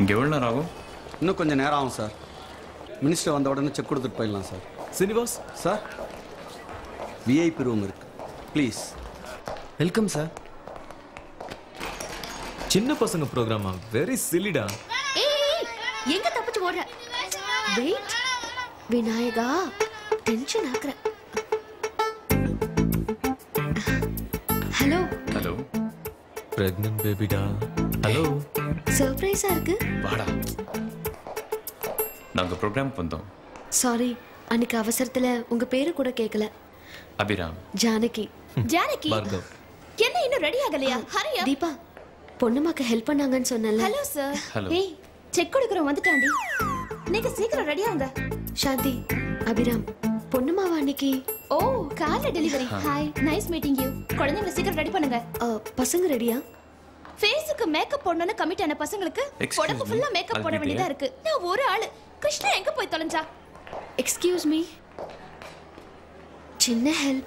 இங்கே எவ்வளோ நேரம் ஆகும் இன்னும் கொஞ்சம் நேரம் ஆகும் சார் மினிஸ்டர் வந்த உடனே செக் கொடுத்துட்டு போயிடலாம் sir Srinivas sir VIP room இருக்கு ப்ளீஸ் வெல்கம் சார் சின்ன பசங்க ப்ரோக்ராமா வெரி சிலிடா ஏய், ஏய், எங்க தப்பிச்சு ஓடுற வெயிட் விநாயகா டென்ஷன் ஆக்குற ஹலோ ஹலோ பிரெக்னன்ட் பேபிடா ஹலோ சர்ப்ரைஸா இருக்கு வாடா நாங்கள் ப்ரோக்ராம்க்கு வந்தோம் சாரி அன்னைக்கு அவசரத்துல உங்க பேரு கூட கேட்கல அபிராம் ஜானகி ஜானகி பார்கவ் என்ன இன்னும் ரெடி ஆகலையா ஹரியா தீபா பொண்ணுமாக்கு ஹெல்ப் பண்ணாங்கன்னு சொன்னல ஹலோ சார் Hello. ஏய் செக் கொடுக்குறோம் வந்துட்டாண்டி நீங்க சீக்கிரம் ரெடி ஆகுங்க சாந்தி அபிராம் பொண்ணுமாவா அன்னைக்கு ஓ கார்ல delivery hi nice meeting you குழந்தைங்களை சீக்கிரம் ரெடி பண்ணுங்க அ, பசங்க ரெடியா ஃபேஸுக்கு மேக்கப் போடணும்னு கமிட் ஆன பசங்களுக்கு Excuse உடம்பு me, ஃபுல்லா மேக்கப் I'll போட be வேண்டியதா there. இருக்கு நான் ஒரு ஆளு கிருஷ்ணா எங்க போய் தொலைஞ்சா எக்ஸ்கியூஸ் மீ சின்ன ஹெல்ப்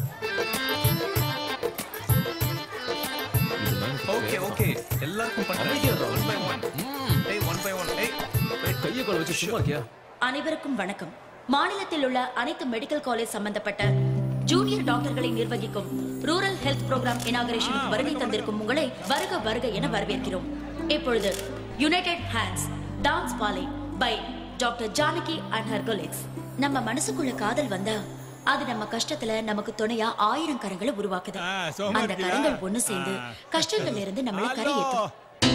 ஓகே ஓகே எல்லாருக்கும் ஒன் பை ஒன் ஏய் ஒன் பை ஒன் ஏய் கையை கால வச்சு சும்மா இருக்கியா அனைவருக்கும் வணக்கம் மாநிலத்தில் உள்ள அனைத்து மெடிக்கல் காலேஜ் சம்பந்தப்பட்ட ஜூனியர் டாக்டர்களை நிர்வகிக்கும் ரூரல் ஹெல்த் ப்ரோக்ராம் இனாகரேஷன் வருகை தந்திருக்கும் உங்களை வருக வருக என வரவேற்கிறோம் இப்பொழுது யுனைடெட் ஹேண்ட்ஸ் டான்ஸ் பாலை by doctor Janaki and her colleagues நம்ம மனசுக்குள்ள காதல் வந்தா அது நம்ம கஷ்டத்துல நமக்கு துணையா ஆயிரம் கரங்களை உருவாக்குது அந்த கரங்கள் ஒண்ணு சேர்ந்து கஷ்டங்கள்ல இருந்து நம்மள கரையேற்றும்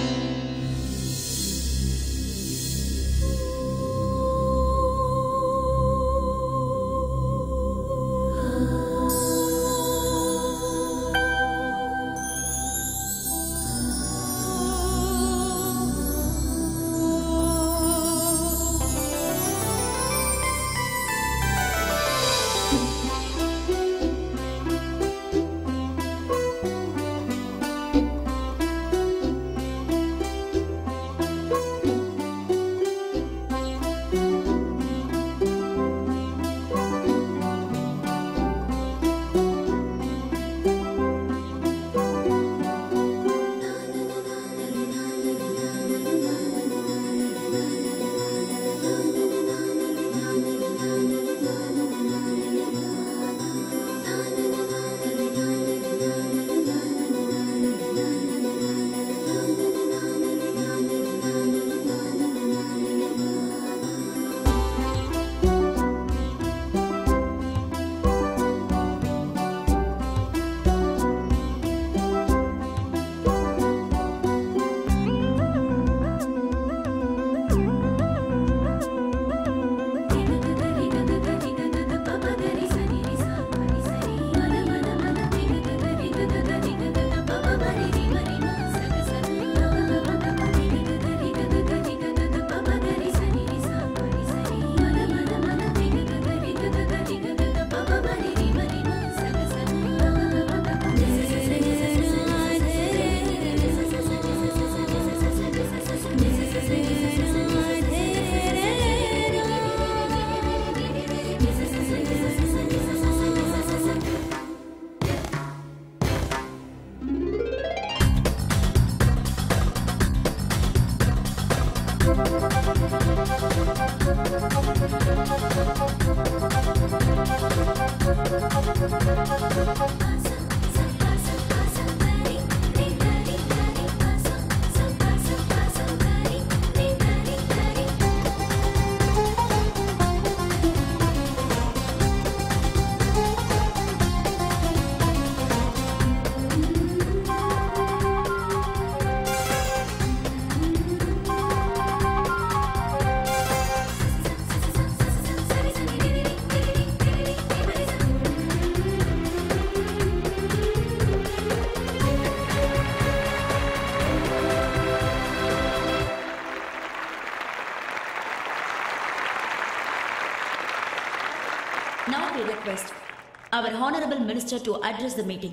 Now we request our Honorable Minister to address the meeting.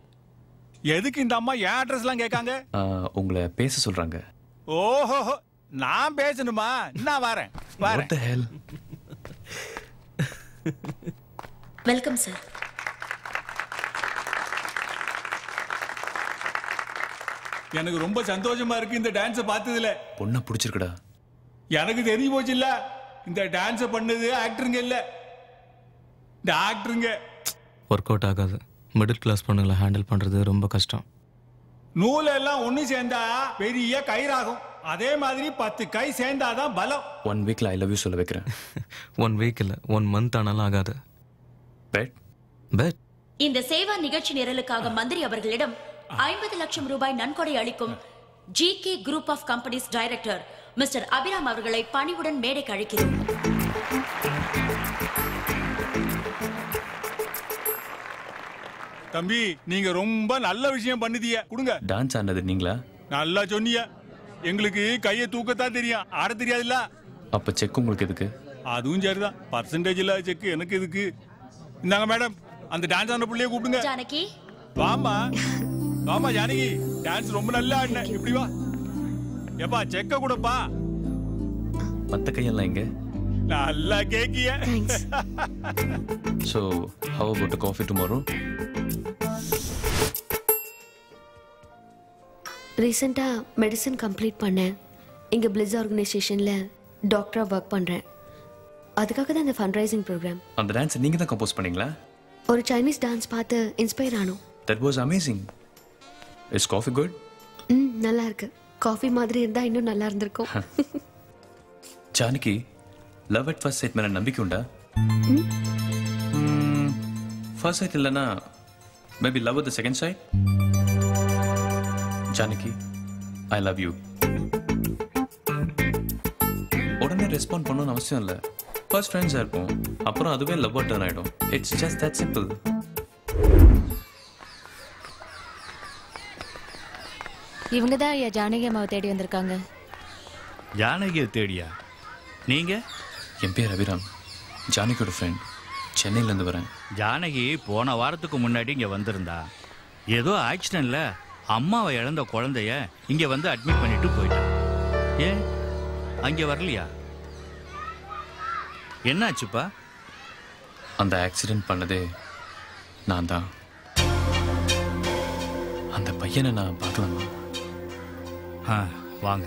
எதுக்கு இந்த அம்மா என் அட்ரஸ்லாம் கேட்காங்க ஆ, உங்களை பேச சொல்றாங்க ஓஹோ நான் பேசணுமா நான் வரேன் What வரேன் the hell? Welcome, sir. எனக்கு ரொம்ப சந்தோஷமா இருக்கு இந்த டான்ஸை பார்த்ததுல பொண்ணை பிடிச்சிருக்குடா எனக்கு தெரிஞ்சு போச்சு இல்ல இந்த டான்ஸை பண்ணது ஆக்டருங்க இல்ல இந்த ஆக்டருங்க ஒர்க் அவுட் ஆகாது மிடில் கிளாஸ் பொண்ணுங்களை ஹேண்டில் பண்ணுறது ரொம்ப கஷ்டம் நூல் எல்லாம் ஒண்ணு சேர்ந்தா பெரிய கயிறாகும் அதே மாதிரி பத்து கை சேர்ந்தாதான் பலம் ஒன் வீக்ல ஐ லவ் யூ சொல்ல வைக்கிறேன் ஒன் வீக் இல்லை ஒன் மந்த் ஆனாலும் ஆகாது பெட் பெட் இந்த சேவா நிகழ்ச்சி நிரலுக்காக மந்திரி அவர்களிடம் ஐம்பது லட்சம் ரூபாய் நன்கொடை அளிக்கும் G K group of companies director mister Abhiram அவர்களை பணிவுடன் மேடைக்கு அழைக்கிறோம் தம்பி நீங்க ரொம்ப நல்ல விஷயம் பண்ணுதிய கொடுங்க டான்ஸ் ஆனது நீங்களா நல்லா சொன்னீங்க எங்களுக்கு கையை தூக்கத்தான் தெரியும் ஆட தெரியாதுல்ல அப்ப செக் உங்களுக்கு எதுக்கு அதுவும் சரிதான் பர்சன்டேஜ் இல்லாத செக் எனக்கு எதுக்கு இந்தாங்க மேடம் அந்த டான்ஸ் ஆன பிள்ளைய கூப்பிடுங்க ஜானகி வாமா வாமா ஜானகி டான்ஸ் ரொம்ப நல்லா ஆடின இப்படி வா ஏப்பா செக்க கூடப்பா மத்த கையெல்லாம் எங்க நல்லா கேக்கிய thanks so how about coffee tomorrow ரீசெண்டாக மெடிசன் கம்ப்ளீட் பண்ணேன் இங்கே பிளிஸ் ஆர்கனைசேஷனில் டாக்டராக ஒர்க் பண்ணுறேன் அதுக்காக தான் இந்த ஃபண்ட்ரைசிங் ப்ரோக்ராம் அந்த டான்ஸ் நீங்க தான் கம்போஸ் பண்ணீங்களா ஒரு சைனீஸ் டான்ஸ் பார்த்து இன்ஸ்பயர் ஆனோம் that was amazing is coffee good ம் நல்லா இருக்கு காஃபி மாதிரி இருந்தால் இன்னும் நல்லா இருந்திருக்கும் Janaki love at first sight மேல நம்பிக்கை உண்டா ஃபர்ஸ்ட் சைட் இல்லைன்னா maybe love at the second sight Janaki I love you உடனே ரெஸ்பாண்ட் பண்ணணும்னு அவசியம் இல்லை ஃபர்ஸ்ட் ஃப்ரெண்ட்ஸாக இருப்போம் அப்புறம் அதுவே லவ் டர்ன் ஆகிடும் இட்ஸ் ஜஸ்ட் தட் சிம்பிள் இவங்க தான் ஐயா ஜானகி அம்மாவை தேடி வந்திருக்காங்க ஜானகியை தேடியா நீங்க என் பேர் அபிராம் ஜானகியோட ஃப்ரெண்ட் சென்னையிலேருந்து வரேன் ஜானகி போன வாரத்துக்கு முன்னாடி இங்க வந்திருந்தா ஏதோ ஆக்சிடென்ட்ல அம்மாவை இழந்த குழந்தைய இங்க வந்து அட்மிட் பண்ணிட்டு போயிட்டா ஏன் அங்க வரலையா என்னாச்சுப்பா அந்த ஆக்சிடென்ட் பண்ணதே நான் தான் அந்த பையனை நான் பார்க்கலாமா ஆ வாங்க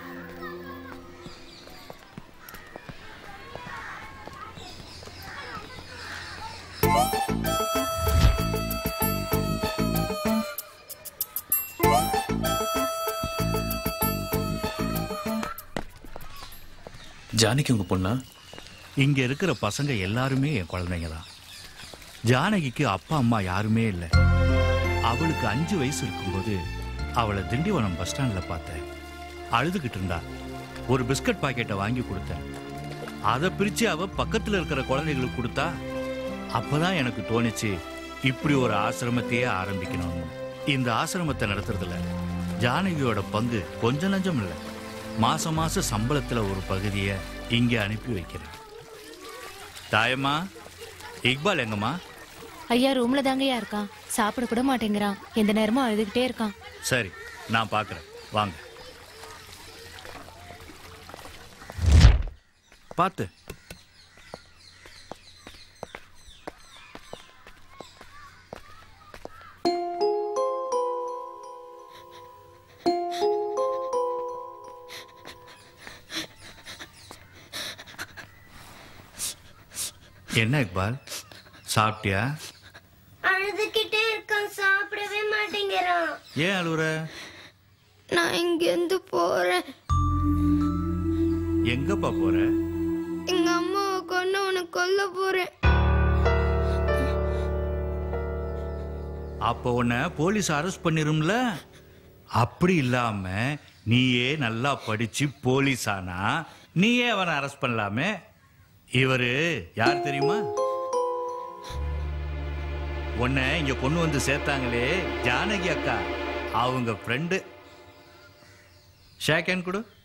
ஜானகி உங்க பொண்ணா இங்க இருக்கிற பசங்க எல்லாருமே என் குழந்தைங்க தான் ஜானகிக்கு அப்பா அம்மா யாருமே இல்லை அவளுக்கு அஞ்சு வயசு இருக்கும்போது அவளை திண்டிவனம் பஸ் ஸ்டாண்ட்ல பார்த்தேன் அழுதுகிட்டு இருந்தா ஒரு பிஸ்கட் பாக்கெட்டை வாங்கி கொடுத்தேன் அதை பிரிச்சு அவ பக்கத்துல இருக்கிற குழந்தைகளுக்கு கொடுத்தா அப்பதான் எனக்கு தோணுச்சு இப்படி ஒரு ஆசிரமத்தையே ஆரம்பிக்கணும்னு இந்த ஆசிரமத்தை நடத்துறதுல ஜானகியோட பங்கு கொஞ்ச நஞ்சம் இல்லை மாசம் மாசம் சம்பளத்துல ஒரு பகுதியை இங்க அனுப்பி வைக்கிறேன் தாயம்மா இக்பால் எங்கம்மா ஐயா ரூம்ல தாங்கய்யா இருக்கான் சாப்பிட கூட மாட்டேங்கிறான் எந்த நேரமும் அழுதுகிட்டே இருக்கான் சரி நான் பார்க்குறேன் வாங்க பார்த்து என்ன இக்பால் சாப்பிட்டியா அழுதுகிட்டே இருக்கான் சாப்பிடவே மாட்டேங்கிறான் ஏன் அழுவுற நான் இங்கிருந்து போறேன் எங்கப்பா போற எங்க அம்மாவை கொண்டு உனக்கு கொல்ல போறேன் அப்போ உன்னை போலீஸ் அரெஸ்ட் பண்ணிரும்ல அப்படி இல்லாம நீயே நல்லா படிச்சு போலீஸ் ஆனா நீயே அவனை அரெஸ்ட் பண்ணலாமே இவரு யார் தெரியுமா உன்னை இங்க கொண்டு வந்து சேர்த்தாங்களே ஜானகி அக்கா அவங்க ஃப்ரெண்டு ஷேக் ஹேண்ட் கொடு